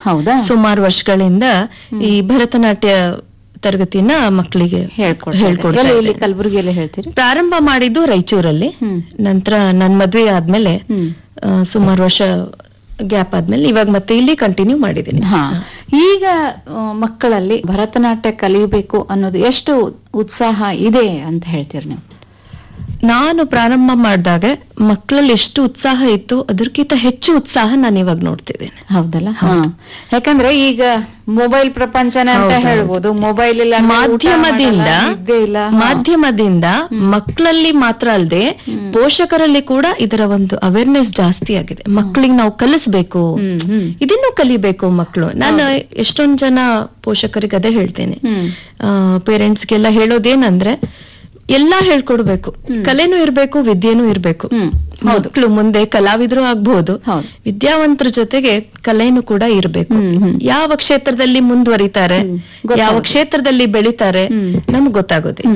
ಹೌದಾ ಸುಮಾರು ವರ್ಷಗಳಿಂದ ಈ ಭರತನಾಟ್ಯ ತರಗತಿನ ಮಕ್ಕಳಿಗೆ ಹೇಳ್ಕೊಡ್ತಾ ಹೇಳ್ಕೊಡ್ತಾ ಎಲ್ಲಿ ಇಲ್ಲಿ ಇದ್ದೇನೆ. ಕಲಬುರಗಿಯಲ್ಲಿ ಹೇಳ್ತೀರಿ ಪ್ರಾರಂಭ ಮಾಡಿದ್ದು ರಾಯಚೂರಲ್ಲಿ ಹ್ಮ್. ನಂತರ ನನ್ ಮದ್ವೆ ಆದ್ಮೇಲೆ ಹ್ಮ್ ಆ, ಸುಮಾರು ವರ್ಷ ಗ್ಯಾಪ್ ಆದ್ಮೇಲೆ ಇವಾಗ ಮತ್ತೆ ಇಲ್ಲಿ ಕಂಟಿನ್ಯೂ ಮಾಡಿದ್ದೀನಿ ಹಾ ಈಗ ಆ, ಮಕ್ಕಳಲ್ಲಿ ಭರತನಾಟ್ಯ ಕಲಿಯಬೇಕು ಅನ್ನೋದು ಎಷ್ಟು ಉತ್ಸಾಹ ಇದೆ ಅಂತ ಹೇಳ್ತೀರಿ ನೀವು ನಾನು ಪ್ರಾರಂಭ ಮಾಡಿದಾಗ ಮಕ್ಕಳಲ್ಲಿ ಎಷ್ಟು ಉತ್ಸಾಹ ಇತ್ತು ಅದಕ್ಕಿಂತ ಹೆಚ್ಚು ಉತ್ಸಾಹ ನಾನು ಇವಾಗ ನೋಡ್ತಿದ್ದೇನೆ ಹೌದಲ್ಲ ಹಾ ಯಾಕಂದ್ರೆ ಈಗ ಮೊಬೈಲ್ ಪ್ರಪಂಚನೇ ಅಂತ ಹೌದು, ಹೇಳ್ಬೋದು ಮೊಬೈಲ್ ಇಲ್ಲ ಅಂದ್ರೆ ಊಟ ಮಾಧ್ಯಮದಿಂದ ಮಾಡಲ್ಲ, ನಿದ್ದೆ ಇಲ್ಲ ಹಾ. ಮಾಧ್ಯಮದಿಂದ ಮಕ್ಕಳಲ್ಲಿ ಮಾತ್ರ ಅಲ್ಲದೆ ಪೋಷಕರಲ್ಲಿ ಕೂಡ ಇದರ ಒಂದು ಅವೇರ್ನೆಸ್ ಜಾಸ್ತಿ ಆಗಿದೆ ಮಕ್ಕಳಿಗೆ ನಾವು ಕಲಿಸ್ಬೇಕು ಹ್ಮ್ ಹ್ಮ್ ಇದನ್ನು ಕಲಿಬೇಕು ಮಕ್ಕಳು ನಾನು ಎಷ್ಟೊಂದ್ ಜನ ಪೋಷಕರಿಗೆ ಅದೇ ಹೇಳ್ತೇನೆ ಹ್ಮ್ ಪೇರೆಂಟ್ಸ್ಗೆಲ್ಲ ಹೇಳೋದೇನಂದ್ರೆ ಎಲ್ಲಾ ಹೇಳ್ಕೊಡ್ಬೇಕು ಕಲೆನೂ ಇರ್ಬೇಕು ವಿದ್ಯೆನೂ ಇರ್ಬೇಕು ಹ್ಮ್ ಹೌದು ಮಕ್ಕಳು ಮುಂದೆ ಕಲಾವಿದ್ರು ಆಗ್ಬಹುದು ಹೌದು ವಿದ್ಯಾವಂತರ ಜೊತೆಗೆ ಕಲೆನೂ ಕೂಡ ಇರ್ಬೇಕು ಹ್ಮ್ ಹ್ಮ್ ಯಾವ ಕ್ಷೇತ್ರದಲ್ಲಿ ಮುಂದುವರಿತಾರೆ ಯಾವ ಕ್ಷೇತ್ರದಲ್ಲಿ ಬೆಳಿತಾರೆ ನಮ್ಗೆ ಗೊತ್ತಾಗೋದಿಲ್ಲ